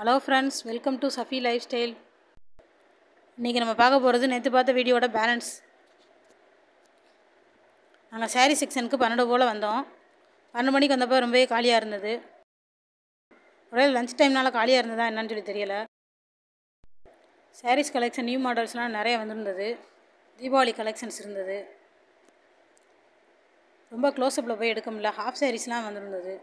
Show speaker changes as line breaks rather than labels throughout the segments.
hello friends welcome to Safi life style இன்றைக்கி நம்ம பார்க்க போகிறது நேற்று பார்த்த வீடியோட பேலன்ஸ் நாங்கள் saree செக்ஷனுக்கு பன்னெண்டு போல் வந்தோம் பன்னெண்டு மணிக்கு வந்தப்போ ரொம்பவே காலியாக இருந்தது ஒரே லஞ்ச் டைம்னால காலியாக இருந்ததா என்னன்னு சொல்லி தெரியல சாரீஸ் கலெக்ஷன் நியூ மாடல்ஸ்லாம் நிறைய வந்திருந்தது தீபாவளி கலெக்ஷன்ஸ் இருந்தது ரொம்ப க்ளோஸ்அப்பில் போய் எடுக்க முடியல ஹாஃப் சாரீஸ்லாம் வந்திருந்தது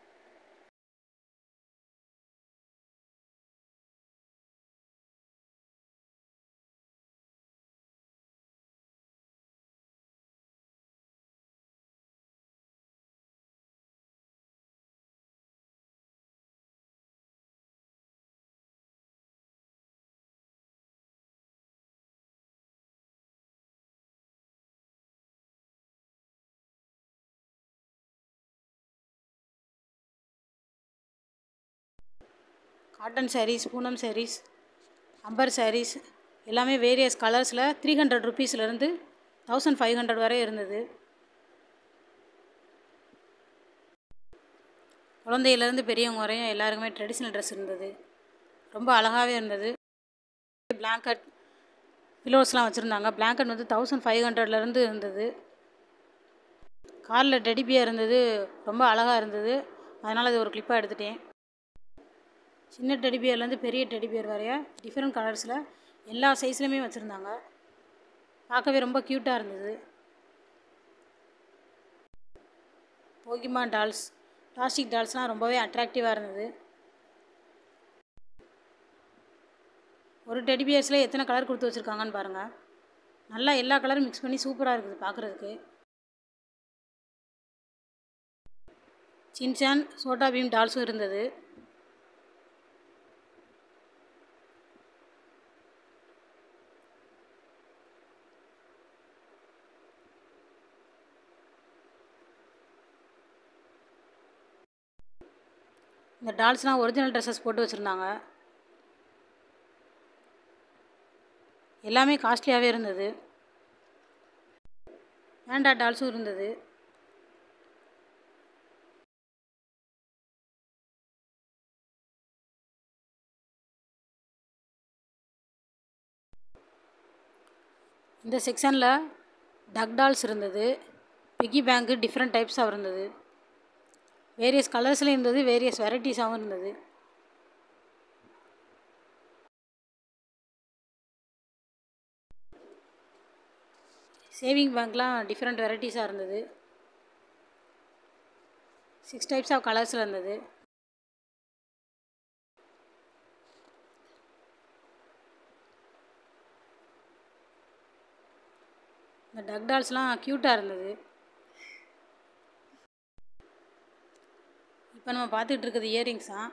காட்டன் சாரீஸ் பூனம் சாரீஸ் அம்பர் சாரீஸ் எல்லாமே வேரியஸ் கலர்ஸில் த்ரீ ஹண்ட்ரட் ருபீஸ்லேருந்து தௌசண்ட் ஃபைவ் ஹண்ட்ரட் வரை இருந்தது குழந்தையிலேருந்து பெரியவங்க வரையும் எல்லாருக்குமே ட்ரெடிஷ்னல் ட்ரெஸ் இருந்தது ரொம்ப அழகாகவே இருந்தது பிளாங்கட் பிலோஸ்லாம் வச்சுருந்தாங்க பிளாங்கட் வந்து தௌசண்ட் ஃபைவ் ஹண்ட்ரட்லேருந்து இருந்தது காலில் டெடிபியாக இருந்தது ரொம்ப அழகாக இருந்தது அதனால் அது ஒரு கிளிப்பாக எடுத்துட்டேன் சின்ன டெடிபியர்லேருந்து பெரிய டெடிபியர் வரைய டிஃப்ரெண்ட் கலர்ஸில் எல்லா சைஸ்லையுமே வச்சுருந்தாங்க பார்க்கவே ரொம்ப க்யூட்டாக இருந்தது போகிமா டால்ஸ் பிளாஸ்டிக் டால்ஸ்லாம் ரொம்பவே அட்ராக்டிவாக இருந்தது ஒரு டெடிபியர்ஸில் எத்தனை கலர் கொடுத்து வச்சுருக்காங்கன்னு பாருங்கள் நல்லா எல்லா கலரும் மிக்ஸ் பண்ணி சூப்பராக இருக்குது பார்க்குறதுக்கு சின்சான் சோட்டா பீம் டால்ஸும் இருந்தது இந்த டால்ஸ்லாம் ஒரிஜினல் ட்ரெஸ்ஸஸ் போட்டு வச்சுருந்தாங்க எல்லாமே காஸ்ட்லியாகவே இருந்தது வேண்டா டால்ஸும் இருந்தது இந்த செக்ஷனில் டக் டால்ஸ் இருந்தது பிக்கி பேங்க்கு டிஃப்ரெண்ட் டைப்ஸாக இருந்தது வேரியஸ் கலர்ஸ்லேயும் இருந்தது வேரியஸ் வெரைட்டிஸாகவும் இருந்தது சேவிங் பேங்க்லாம் டிஃப்ரெண்ட் வெரைட்டிஸாக இருந்தது சிக்ஸ் டைப்ஸ் ஆஃப் கலர்ஸில் இருந்தது இந்த டக் டால்ஸ்லாம் க்யூட்டாக இருந்தது இப்போ நம்ம பார்த்துக்கிட்டு இருக்கிறது இயரிங்ஸ் தான்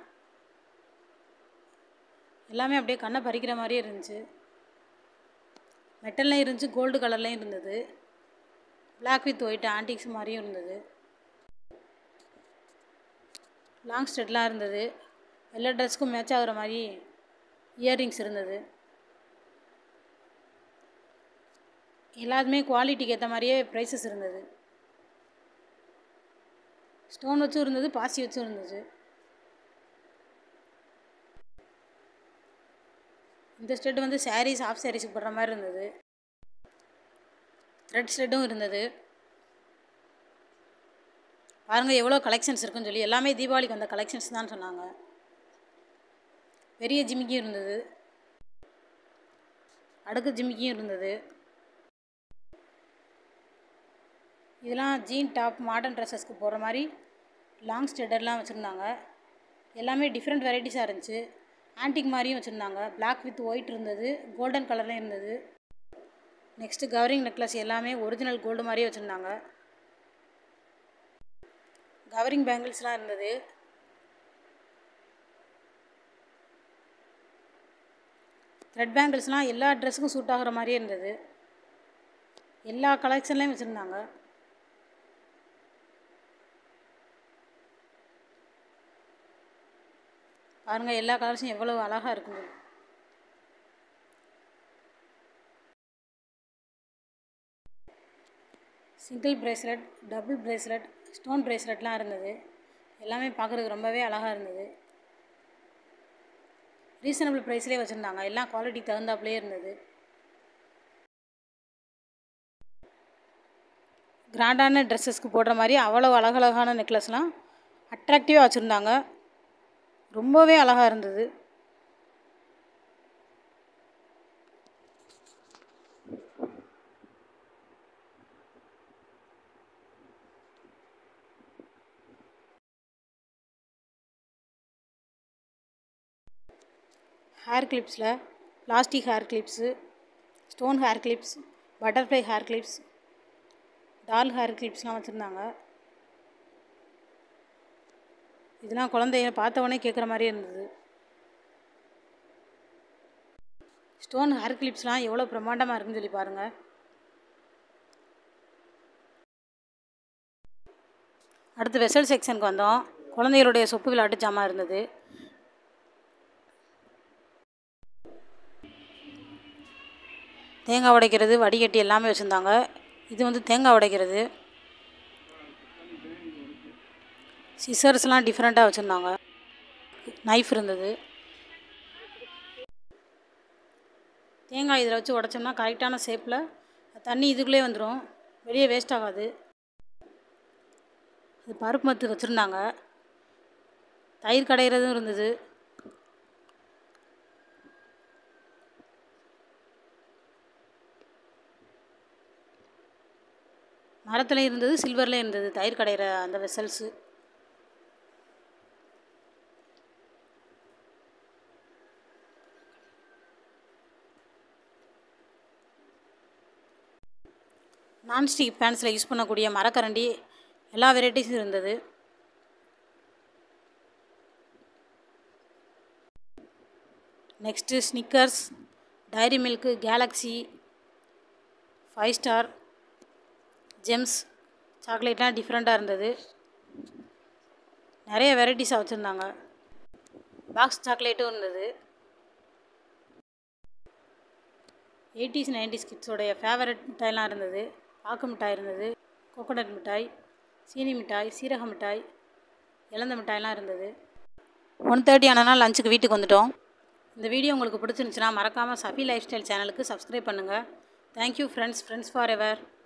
எல்லாமே அப்படியே கண்ணை பறிக்கிற மாதிரியே இருந்துச்சு மெட்டல்லையும் இருந்துச்சு கோல்டு கலர்லேயும் இருந்தது பிளாக் வித் ஒயிட் ஆன்டிக்ஸ் மாதிரியும் இருந்தது லாங் ஸ்டெட்லாம் இருந்தது எல்லா ட்ரெஸ்க்கும் மேட்ச் ஆகுற மாதிரி இயரிங்ஸ் இருந்தது எல்லாத்துமே குவாலிட்டிக்கு ஏற்ற மாதிரியே ப்ரைஸஸ் இருந்தது ஸ்டோன் வச்சும் இருந்தது பாசி வச்சும் இருந்துச்சு இந்த ஸ்டெட் வந்து சாரீஸ் ஆஃப் சாரீஸுக்கு போடுற மாதிரி இருந்தது த்ரெட் ஸ்டெட்டும் இருந்தது பாருங்கள் எவ்வளோ கலெக்ஷன்ஸ் இருக்குன்னு சொல்லி எல்லாமே தீபாவளிக்கு வந்த கலெக்ஷன்ஸ் தான் சொன்னாங்க பெரிய ஜிமிக்கியும் இருந்தது அடுக்கு ஜிமிக்கியும் இருந்தது இதெல்லாம் ஜீன் டாப் மாடர்ன் ட்ரெஸ்ஸஸ்க்கு போடுற மாதிரி லாங் ஸ்டெடர்லாம் வச்சுருந்தாங்க எல்லாமே டிஃப்ரெண்ட் வெரைட்டிஸாக இருந்துச்சு ஆன்டிக் மாதிரியும் வச்சுருந்தாங்க பிளாக் வித் ஒயிட் இருந்தது கோல்டன் கலர்லேயும் இருந்தது நெக்ஸ்ட்டு கவரிங் நெக்லஸ் எல்லாமே ஒரிஜினல் கோல்டு மாதிரியே வச்சுருந்தாங்க கவரிங் பேங்கிள்ஸ்லாம் இருந்தது த்ரெட் பேங்கிள்ஸ்லாம் எல்லா ட்ரெஸ்ஸுக்கும் சூட் ஆகிற மாதிரியே இருந்தது எல்லா கலெக்ஷன்லேயும் வச்சுருந்தாங்க பாருங்கள் எல்லா கலர்ஸும் எவ்வளோ அழகாக இருக்குது single bracelet double bracelet stone பிரேஸ்லெட்லாம் இருந்தது எல்லாமே பார்க்குறதுக்கு ரொம்பவே அழகாக இருந்தது ரீசனபிள் ப்ரைஸ்லேயே வச்சுருந்தாங்க எல்லாம் குவாலிட்டி தகுந்தாப்புலேயே இருந்தது கிராண்டான ட்ரெஸ்ஸஸ்க்கு போடுற மாதிரி அவ்வளோ அழகழகான நெக்லஸ்லாம் அட்ராக்டிவாக வச்சுருந்தாங்க ரொம்பவே அழகாக இருந்தது ஹேர் கிளிப்ஸில் plastic hair clips stone hair clips butterfly hair clips doll hair கிளிப்ஸ்லாம் வச்சுருந்தாங்க இதெல்லாம் குழந்தைய பார்த்த உடனே கேட்குற மாதிரியே இருந்தது ஸ்டோன் ஹேர் கிளிப்ஸ்லாம் எவ்வளோ பிரம்மாண்டமாக இருக்குன்னு சொல்லி பாருங்கள் அடுத்து வெசல் செக்ஷனுக்கு வந்தோம் குழந்தைகளுடைய சொப்பு விளையாட்டு ஜாமான் இருந்தது தேங்காய் உடைக்கிறது வடிகட்டி எல்லாமே வச்சுருந்தாங்க இது வந்து தேங்காய் உடைக்கிறது சிசர்ஸ்லாம் டிஃப்ரெண்ட்டாக வச்சுருந்தாங்க நைஃப் இருந்தது தேங்காய் இதில் வச்சு உடச்சோம்னா கரெக்டான ஷேப்பில் தண்ணி இதுக்குள்ளே வந்துடும் வெளியே வேஸ்ட் ஆகாது இது பருப்பு மத்து வச்சுருந்தாங்க தயிர் கடையிறதும் இருந்தது மரத்துலேயும் இருந்தது சில்வர்லேயும் இருந்தது தயிர் கடையிற அந்த வெசல்ஸு நான்ஸ்டிக் பேன்ஸில் யூஸ் பண்ணக்கூடிய மரக்கரண்டி எல்லா வெரைட்டிஸும் இருந்தது next Snickers Dairy Milk Galaxy Five Star Gems சாக்லேட்லாம் டிஃப்ரெண்ட்டாக இருந்தது நிறைய வெரைட்டிஸாக வச்சுருந்தாங்க பாக்ஸ் சாக்லேட்டும் இருந்தது எயிட்டிஸ் நைன்டிஸ் கிட்ஸோடைய ஃபேவரட் மிட்டாய்லாம் இருந்தது பாக்கு மிட்டாய் இருந்தது கோகோனட் மிட்டாய் சீனி மிட்டாய் சீரக மிட்டாய் இலந்த மிட்டாய்லாம் இருந்தது ஒன் தேர்ட்டி ஆனால் லஞ்சுக்கு வீட்டுக்கு வந்துட்டோம் இந்த வீடியோ உங்களுக்கு பிடிச்சிருந்துச்சுன்னா மறக்காமல் சஃபி லைஃப் ஸ்டைல் சேனலுக்கு சப்ஸ்கிரைப் பண்ணுங்கள் thank you friends friends for ever